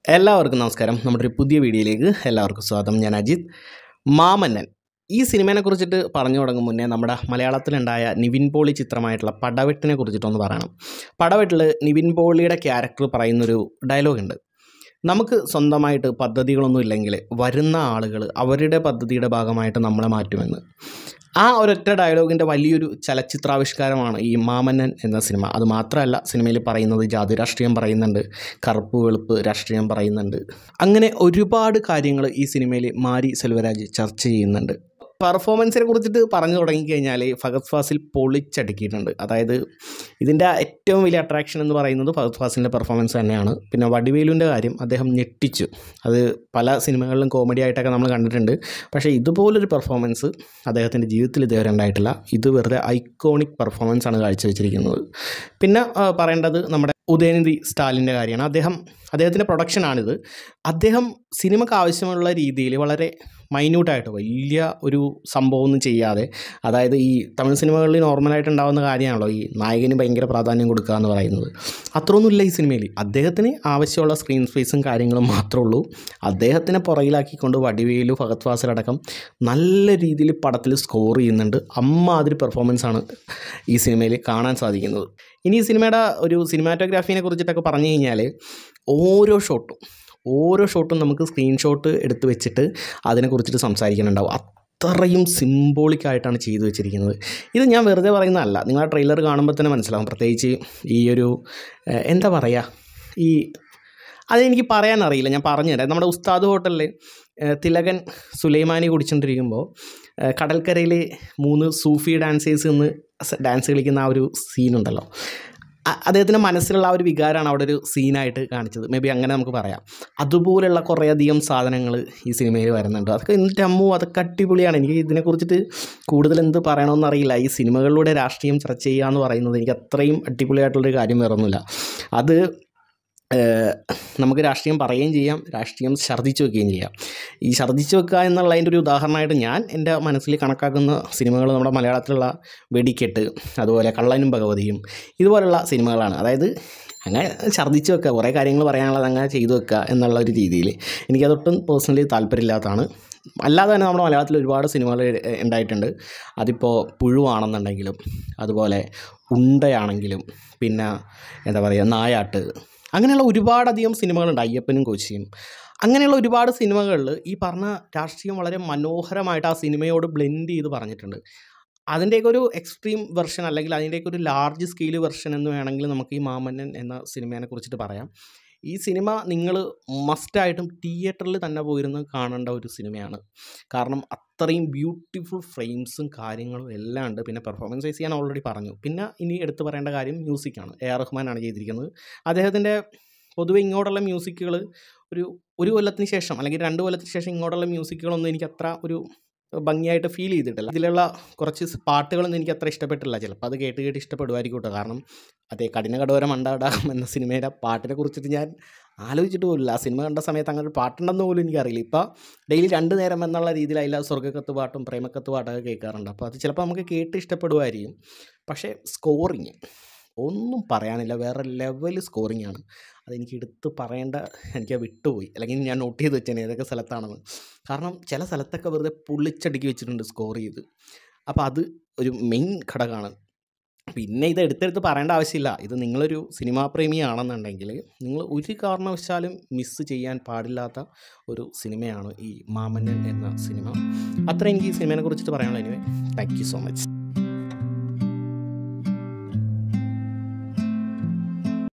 എല്ലാവർക്കും നമസ്കാരം നമ്മുടെ ഒരു പുതിയ വീഡിയോയിലേക്ക് എല്ലാവർക്കും സ്വാഗതം ഞാൻ അജിത് മാമന്നൻ ഈ സിനിമയെ കുറിച്ചിട്ട് പറഞ്ഞു തുടങ്ങും മുന്നേ നമ്മുടെ മലയാളത്തിലുണ്ടായ നിവിൻ പോളി ചിത്രമായിട്ടുള്ള പടവെട്ടിനെ കുറിച്ചിട്ടൊന്ന് പറയണം പടവെട്ടിൽ നിവിൻ പോളിയുടെ ക്യാരക്ടർ പറയുന്നൊരു ഡയലോഗുണ്ട് നമുക്ക് സ്വന്തമായിട്ട് പദ്ധതികളൊന്നും ഇല്ലെങ്കിൽ വരുന്ന ആളുകൾ അവരുടെ പദ്ധതിയുടെ ഭാഗമായിട്ട് നമ്മളെ മാറ്റുമെന്ന് ആ ഒരൊറ്റ ഡയലോഗിൻ്റെ വലിയൊരു ചലച്ചിത്രാവിഷ്കാരമാണ് ഈ മാമന്നൻ എന്ന സിനിമ അത് മാത്രമല്ല സിനിമയിൽ പറയുന്നത് ജാതി രാഷ്ട്രീയം പറയുന്നുണ്ട് കറുപ്പ് വെളുപ്പ് രാഷ്ട്രീയം പറയുന്നുണ്ട് അങ്ങനെ ഒരുപാട് കാര്യങ്ങൾ ഈ സിനിമയിൽ മാരി സെൽവരാജ് ചർച്ച ചെയ്യുന്നുണ്ട് പെർഫോമൻസിനെ കുറിച്ചിട്ട് പറഞ്ഞു തുടങ്ങിക്കഴിഞ്ഞാൽ ഫഹദ് ഫാസിൽ പൊളിച്ചടുക്കിയിട്ടുണ്ട് അതായത് ഇതിൻ്റെ ഏറ്റവും വലിയ അട്രാക്ഷൻ എന്ന് പറയുന്നത് ഫഹദ് ഫാസിലിൻ്റെ പെർഫോമൻസ് തന്നെയാണ് പിന്നെ വടിവേലുവിൻ്റെ കാര്യം അദ്ദേഹം ഞെട്ടിച്ചു അത് പല സിനിമകളിലും കോമഡി ആയിട്ടൊക്കെ നമ്മൾ കണ്ടിട്ടുണ്ട് പക്ഷേ ഇതുപോലൊരു പെർഫോമൻസ് അദ്ദേഹത്തിൻ്റെ ജീവിതത്തിൽ ഇതുവരെ ഉണ്ടായിട്ടില്ല ഇത് വെറുതെ ഐക്കോണിക് പെർഫോമൻസ് ആണ് കാഴ്ചവെച്ചിരിക്കുന്നത് പിന്നെ ആ, പറയേണ്ടത് നമ്മുടെ ഉദയനിധി സ്റ്റാലിൻ്റെ കാര്യമാണ് അദ്ദേഹം അദ്ദേഹത്തിൻ്റെ പ്രൊഡക്ഷനാണിത് അദ്ദേഹം സിനിമക്ക് ആവശ്യമുള്ള രീതിയിൽ വളരെ മൈന്യൂട്ടായിട്ട് വലിയ ഒരു സംഭവമൊന്നും ചെയ്യാതെ അതായത് ഈ തമിഴ് സിനിമകളിൽ നോർമലായിട്ട് ഉണ്ടാകുന്ന കാര്യമാണല്ലോ ഈ നായകന് ഭയങ്കര പ്രാധാന്യം കൊടുക്കുക എന്ന് പറയുന്നത് അത്രയൊന്നുമില്ല ഈ സിനിമയിൽ അദ്ദേഹത്തിന് ആവശ്യമുള്ള സ്ക്രീൻ സ്പേസും കാര്യങ്ങളും മാത്രമേ ഉള്ളൂ അദ്ദേഹത്തിനെ പുറകിലാക്കിക്കൊണ്ട് വടിവേലു ഫഹദ് ഫാസിലടക്കം നല്ല രീതിയിൽ പടത്തിൽ സ്കോർ ചെയ്യുന്നുണ്ട് അമ്മാതിരി പെർഫോമൻസാണ് ഈ സിനിമയിൽ കാണാൻ സാധിക്കുന്നത് ഇനി ഈ സിനിമയുടെ ഒരു സിനിമാറ്റോഗ്രാഫീനെ കുറിച്ചിട്ടൊക്കെ പറഞ്ഞു കഴിഞ്ഞാൽ ഓരോ ഷോട്ടും ഓരോ ഷോട്ടും നമുക്ക് സ്ക്രീൻഷോട്ട് എടുത്ത് വെച്ചിട്ട് അതിനെക്കുറിച്ചിട്ട് സംസാരിക്കാനുണ്ടാവും അത്രയും സിംബോളിക് ആയിട്ടാണ് ചെയ്തു വെച്ചിരിക്കുന്നത് ഇത് ഞാൻ വെറുതെ പറയുന്നതല്ല നിങ്ങൾ ആ ട്രെയിലർ കാണുമ്പോൾ തന്നെ മനസ്സിലാവും പ്രത്യേകിച്ച് ഈ ഒരു ഏഹ്, എന്താ പറയുക ഈ അതെനിക്ക് പറയാൻ അറിയില്ല ഞാൻ പറഞ്ഞുതരാം നമ്മുടെ ഉസ്താദ് ഹോട്ടലിൽ ഏഹ്, തിലകൻ സുലൈമാനി കുടിച്ചുകൊണ്ടിരിക്കുമ്പോൾ ഏഹ്, കടൽക്കരയിൽ മൂന്ന് സൂഫി ഡാൻസേഴ്സ് നിന്ന് ഡാൻസ് കളിക്കുന്ന ആ ഒരു സീനുണ്ടല്ലോ അ- അദ്ദേഹത്തിൻ്റെ മനസ്സിലുള്ള ആ ഒരു വികാരമാണ് അവിടെ ഒരു സീനായിട്ട് കാണിച്ചത് മേ ബി അങ്ങനെ നമുക്ക് പറയാം അതുപോലുള്ള കുറേയധികം സാധനങ്ങൾ ഈ സിനിമയിൽ വരുന്നുണ്ട് അതൊക്കെ എന്നിട്ട് അമ്മു അതൊക്കെ അടിപൊളിയാണ് എനിക്ക് ഇതിനെക്കുറിച്ചിട്ട് കൂടുതൽ എന്ത് പറയണമെന്ന് അറിയില്ല ഈ സിനിമകളിലൂടെ രാഷ്ട്രീയം ചർച്ച ചെയ്യുക എന്ന് പറയുന്നത് എനിക്ക് അത്രയും അടിപൊളിയായിട്ടുള്ളൊരു കാര്യം വേറൊന്നുമില്ല അത് ഏഹ്, നമുക്ക് രാഷ്ട്രീയം പറയുകയും ചെയ്യാം രാഷ്ട്രീയം ഛർദ്ദിച്ച് വെക്കുകയും ചെയ്യാം ഈ ഛർദ്ദിച്ച് വെക്കുക എന്നുള്ളതിൻ്റെ ഒരു ഉദാഹരണമായിട്ട് ഞാൻ എൻ്റെ മനസ്സിൽ കണക്കാക്കുന്ന സിനിമകൾ നമ്മുടെ മലയാളത്തിലുള്ള വെടിക്കെട്ട് അതുപോലെ കള്ളനും ഭഗവതിയും ഇതുപോലുള്ള സിനിമകളാണ് അതായത് അങ്ങനെ ഛർദ്ദിച്ച് വെക്കുക കുറേ കാര്യങ്ങൾ പറയാനുള്ളത് അങ്ങനെ ചെയ്തു വെക്കുക എന്നുള്ള ഒരു രീതിയിൽ എനിക്കതൊട്ടും പേഴ്സണലി താല്പര്യമില്ലാത്തതാണ് അല്ലാതെ തന്നെ നമ്മുടെ മലയാളത്തിൽ ഒരുപാട് സിനിമകൾ എ- ഉണ്ടായിട്ടുണ്ട് അതിപ്പോൾ പുഴുവാണെന്നുണ്ടെങ്കിലും അതുപോലെ ഉണ്ടയാണെങ്കിലും പിന്നെ എന്താ പറയുക നായാട്ട് അങ്ങനെയുള്ള ഒരുപാടധികം സിനിമകളുണ്ട് അയ്യപ്പനും കോച്ചിയും അങ്ങനെയുള്ള ഒരുപാട് സിനിമകളിൽ ഈ പറഞ്ഞ രാഷ്ട്രീയം വളരെ മനോഹരമായിട്ട് ആ സിനിമയോട് ബ്ലെൻഡ് ചെയ്ത് പറഞ്ഞിട്ടുണ്ട് അതിൻ്റെയൊക്കെ ഒരു എക്സ്ട്രീം വെർഷൻ അല്ലെങ്കിൽ അതിൻ്റെയൊക്കെ ഒരു ലാർജ് സ്കെയിൽ വെർഷൻ എന്ന് വേണമെങ്കിൽ നമുക്ക് ഈ മാമന്നൻ എന്ന സിനിമയെ കുറിച്ചിട്ട് പറയാം ഈ സിനിമ നിങ്ങൾ മസ്റ്റായിട്ടും തിയേറ്ററിൽ തന്നെ പോയിരുന്ന് കാണേണ്ട ഒരു സിനിമയാണ് കാരണം അത്രയും ബ്യൂട്ടിഫുൾ ഫ്രെയിംസും കാര്യങ്ങളും എല്ലാം ഉണ്ട് പിന്നെ പെർഫോമൻസ് വൈസ് ഞാൻ ഓൾറെഡി പറഞ്ഞു പിന്നെ ഇനി എടുത്തു പറയേണ്ട കാര്യം മ്യൂസിക്കാണ് എ ആർ റഹ്മാനാണ് ചെയ്തിരിക്കുന്നത് അദ്ദേഹത്തിൻ്റെ പൊതുവെ ഇങ്ങോട്ടുള്ള മ്യൂസിക്കുകൾ ഒരു ഒരു കൊല്ലത്തിന് ശേഷം അല്ലെങ്കിൽ രണ്ട് കൊല്ലത്തിന് ശേഷം ഇങ്ങോട്ടുള്ള മ്യൂസിക്കുകളൊന്നും എനിക്ക് അത്ര ഒരു ഭംഗിയായിട്ട് ഫീൽ ചെയ്തിട്ടില്ല ഇതിലുള്ള കുറച്ച് സ് പാട്ടുകളൊന്നും എനിക്ക് അത്ര ഇഷ്ടപ്പെട്ടില്ല ചിലപ്പോൾ അത് കേട്ട് കേട്ട് ഇഷ്ടപ്പെടുമായിരിക്കും കേട്ടോ കാരണം അതേ കഠിന കടോരം മണ്ടാടാം എന്ന സിനിമയുടെ പാട്ടിനെ കുറിച്ചിട്ട് ഞാൻ ആലോചിച്ചിട്ട് പോലില്ല ആ സിനിമ കണ്ട സമയത്ത് അങ്ങനെ ഒരു പാട്ടുണ്ടെന്ന് പോലും എനിക്കറിയില്ല ഇപ്പോൾ ഡെയിലി രണ്ട് നേരം എന്നുള്ള രീതിയിൽ അതിൽ സ്വർഗ്ഗക്കത്ത് പാട്ടും പ്രേമക്കത്ത് പാട്ടൊക്കെ കേൾക്കാറുണ്ട് അപ്പോൾ അത് ചിലപ്പോൾ നമുക്ക് കേട്ട് ഇഷ്ടപ്പെടുമായിരിക്കും പക്ഷേ സ്കോറിങ് ഒന്നും പറയാനില്ല വേറെ ലെവൽ സ്കോറിംഗ് ആണ് അതെനിക്ക് എടുത്ത് പറയേണ്ട എനിക്ക് അത് വിട്ടുപോയി അല്ലെങ്കിൽ ഞാൻ നോട്ട് ചെയ്ത് വെച്ചേനെ ഏതൊക്കെ സ്ഥലത്താണെന്ന് കാരണം ചില സ്ഥലത്തൊക്കെ വെറുതെ പുള്ളിച്ചടുക്കി വെച്ചിട്ടുണ്ട് സ്കോർ ചെയ്ത് അപ്പോൾ അത് ഒരു മെയിൻ ഘടകമാണ് പിന്നെ ഇത് എടുത്തെടുത്ത് പറയേണ്ട ആവശ്യമില്ല ഇത് നിങ്ങളൊരു സിനിമാ പ്രേമിയാണെന്നുണ്ടെങ്കിൽ നിങ്ങൾ ഒരു കാരണവശാലും മിസ്സ് ചെയ്യാൻ പാടില്ലാത്ത ഒരു സിനിമയാണ് ഈ മാമന്നൻ എന്ന സിനിമ അത്ര എനിക്ക് ഈ സിനിമയെ കുറിച്ചിട്ട് പറയാനുള്ളൂ anyway thank you so much